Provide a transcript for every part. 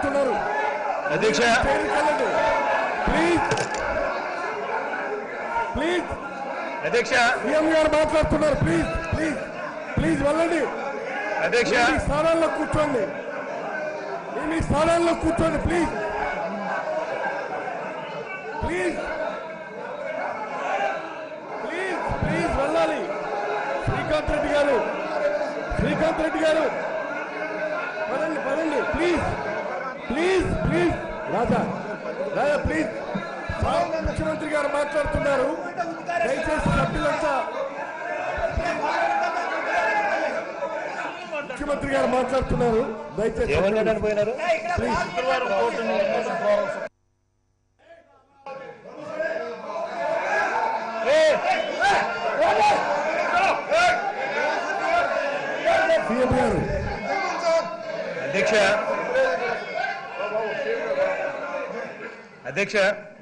మాట్లాడుతున్నారు అధ్యక్ష స్టేజ్కి వెళ్ళండి ప్లీజ్ ప్లీజ్ అధ్యక్ష సీఎం గారు మాట్లాడుతున్నారు ప్లీజ్ ప్లీజ్ ప్లీజ్ వెళ్ళండి అధ్యక్ష మీ స్థానాల్లో కూర్చోండి మీ మీ స్థానాల్లో కూర్చోండి ప్లీజ్ ప్లీజ్ ప్లీజ్ ప్లీజ్ వెళ్ళాలి శ్రీకాంత్ రెడ్డి గారు శ్రీకాంత్ రెడ్డి గారు పదండి పదండి please please please Raja Raja please ముఖ్యమంత్రి గారు మాట్లాడుతున్నారు దయచేసి సభ్యులంతా ముఖ్యమంత్రి గారు మాట్లాడుతున్నారు దయచేసి ఏమన్నాడని పోయినారు సీఎం గారు అధ్యక్ష అధ్యక్ష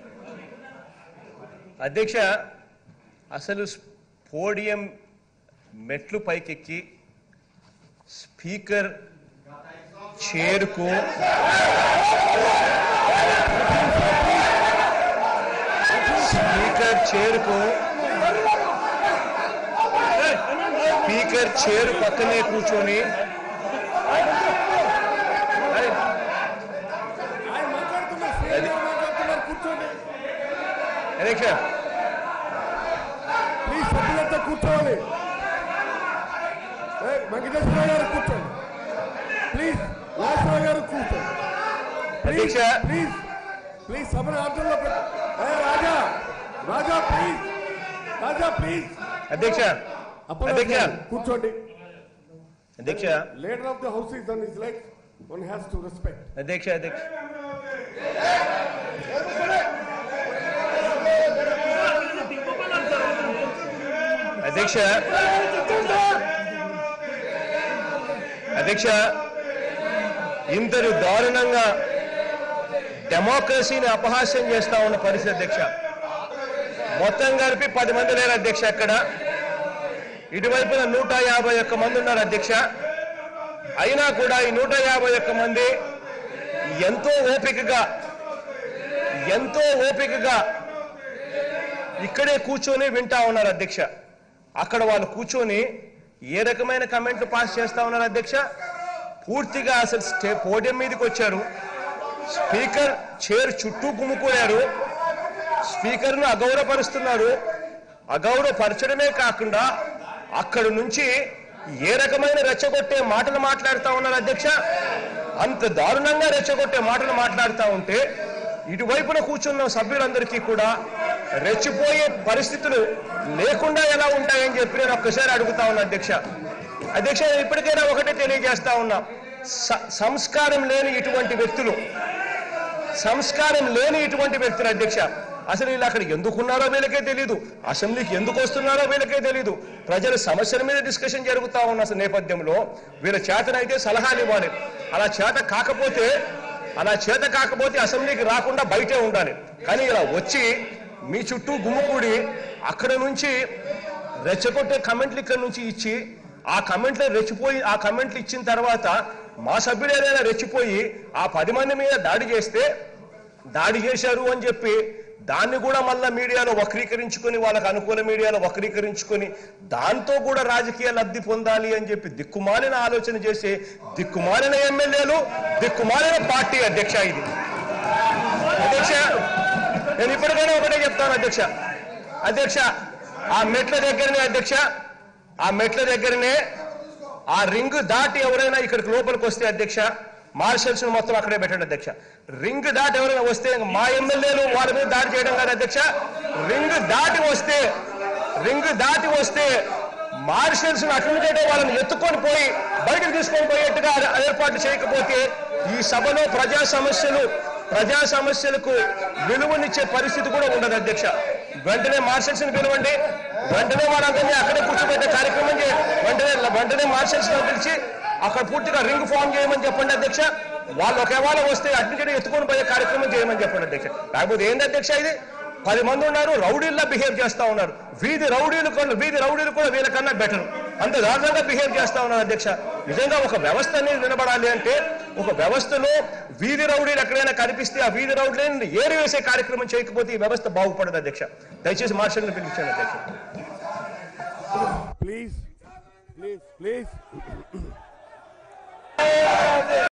అధ్యక్ష అసలు పోడియం మెట్లు పైకెక్కి స్పీకర్ చేరుకు స్పీకర్ చేరుకు స్పీకర్ చేరు పక్కనే కూర్చొని ఆయన మాట్లాడుతున్నారు సీఎం గారు మాట్లాడుతున్నారు కూర్చోండి అధ్యక్ష ప్లీజ్ సభ్యులంతా కూర్చోవాలి ఏ, వెంకటేశ్వర గారు కూర్చోండి ప్లీజ్ నాగేశ్వర గారు కూర్చోండి ప్లీజ్ అధ్యక్ష. ప్లీజ్ ప్లీజ్ సభను ఆర్డర్లో పెట్టు ఏ, రాజా రాజా ప్లీజ్ రాజా ప్లీజ్ అధ్యక్ష అప్పలరాజు అధ్యక్ష గారు, కూర్చోండి అధ్యక్ష leader of the house is on his like one has to respect అధ్యక్ష అధ్యక్ష అధ్యక్ష అధ్యక్ష ఇంతరు దారుణంగా డెమోక్రసీని అపహాస్యం చేస్తా ఉన్న పరిస్థితి అధ్యక్ష మొత్తం కలిపి పది మంది లేరు అధ్యక్ష అక్కడ ఇటువైపున నూట యాభై ఒక్క మంది ఉన్నారు అధ్యక్ష అయినా కూడా ఈ నూట యాభై ఒక్క మంది ఎంతో ఓపికగా ఎంతో ఓపికగా ఇక్కడే కూర్చొని వింటా ఉన్నారు అధ్యక్ష అక్కడ వాళ్ళు కూర్చొని ఏ రకమైన కమెంట్లు పాస్ చేస్తా ఉన్నారు అధ్యక్ష పూర్తిగా అసలు స్టే పోడియం మీదకి వచ్చారు స్పీకర్ చైర్ చుట్టూ గుమ్ముకోయారు స్పీకర్ను అగౌరవపరుస్తున్నారు అగౌరవపరచడమే కాకుండా అక్కడి నుంచి ఏ రకమైన రెచ్చగొట్టే మాటలు మాట్లాడుతా ఉన్నారు అధ్యక్ష అంత దారుణంగా రెచ్చగొట్టే మాటలు మాట్లాడుతూ ఉంటే ఇటువైపున కూర్చున్న సభ్యులందరికీ కూడా రెచ్చిపోయే పరిస్థితులు లేకుండా ఎలా ఉంటాయని చెప్పి నేను ఒక్కసారి అడుగుతా ఉన్నా అధ్యక్ష అధ్యక్ష నేను ఇప్పటికైనా ఒకటే తెలియజేస్తా ఉన్నా స- సంస్కారం లేని ఇటువంటి వ్యక్తులు సంస్కారం లేని ఇటువంటి వ్యక్తులు అధ్యక్ష అసలు వీళ్ళు అక్కడ ఎందుకున్నారో వీళ్ళకే తెలియదు అసెంబ్లీకి ఎందుకు వస్తున్నారో వీళ్ళకే తెలియదు ప్రజల సమస్యల మీద డిస్కషన్ జరుగుతా ఉన్న అసలు నేపథ్యంలో వీళ్ళ చేతనైతే సలహాలు ఇవ్వాలి అలా చేత కాకపోతే అలా చేత కాకపోతే అసెంబ్లీకి రాకుండా బయటే ఉండాలి కానీ ఇలా వచ్చి మీ చుట్టూ గుమ్ముకూడి అక్కడ నుంచి రెచ్చగొట్టే కమెంట్లు ఇక్కడ నుంచి ఇచ్చి ఆ కమెంట్లు రెచ్చిపోయి ఆ కమెంట్లు ఇచ్చిన తర్వాత మా సభ్యులు ఏదైనా రెచ్చిపోయి ఆ పది మంది మీద దాడి చేస్తే దాడి చేశారు అని చెప్పి దాన్ని కూడా మళ్ళా మీడియాలో వక్రీకరించుకొని వాళ్ళకు అనుకూల మీడియాలో వక్రీకరించుకొని దాంతో కూడా రాజకీయ లబ్ధి పొందాలి అని చెప్పి దిక్కుమాలిన ఆలోచన చేసే దిక్కుమాలిన ఎమ్మెల్యేలు దిక్కుమాలిన పార్టీ అధ్యక్ష ఇది అధ్యక్ష నేను ఇప్పటికైనా ఒకటే చెప్తాను అధ్యక్ష అధ్యక్ష ఆ మెట్ల దగ్గరనే అధ్యక్ష ఆ మెట్ల దగ్గరనే ఆ రింగ్ దాటి ఎవరైనా ఇక్కడికి లోపలికి వస్తే అధ్యక్ష మార్షల్స్ మొత్తం అక్కడే పెట్టండి అధ్యక్ష రింగ్ దాటి ఎవరైనా వస్తే మా ఎమ్మెల్యేలు వాళ్ళ మీద దాడి చేయడం కాదు అధ్యక్ష రింగ్ దాటి వస్తే రింగ్ దాటి వస్తే మార్షల్స్ అడ్మిటేట్ వాళ్ళని ఎత్తుకొని పోయి బయటకు తీసుకొని పోయేట్టుగా ఏర్పాట్లు చేయకపోతే ఈ సభలో ప్రజా సమస్యలు ప్రజా సమస్యలకు విలువనిచ్చే పరిస్థితి కూడా ఉండదు అధ్యక్ష వెంటనే మార్షల్స్ ని పిలవండి వెంటనే వాళ్ళందరినీ అక్కడే కూర్చోబెట్టే కార్యక్రమం చేయండి వెంటనే వెంటనే మార్షల్స్ ని పిలిచి అక్కడ పూర్తిగా రింగ్ ఫామ్ చేయమని చెప్పండి అధ్యక్ష వాళ్ళు ఒకవేళ వస్తే అడ్మిటెడ్ ఎత్తుకొని పోయే కార్యక్రమం చేయమని చెప్పండి అధ్యక్ష లేకపోతే ఏంటి అధ్యక్ష ఇది పది మంది ఉన్నారు రౌడీల్లా బిహేవ్ చేస్తా ఉన్నారు వీధి రౌడీలు కూడా వీధి రౌడీలు కూడా వీళ్ళకన్నా బెటర్ అంత దారుణంగా బిహేవ్ చేస్తా ఉన్నారు అధ్యక్ష నిజంగా ఒక వ్యవస్థ అనేది నిలబడాలి అంటే ఒక వ్యవస్థలో వీధి రౌడీలు ఎక్కడైనా కనిపిస్తే ఆ వీధి రౌడీలను ఏరి వేసే కార్యక్రమం చేయకపోతే ఈ వ్యవస్థ బాగుపడదు అధ్యక్ష దయచేసి మార్షల్ని పిలిపించండి అధ్యక్ష ప్లీజ్ ప్లీజ్ ప్లీజ్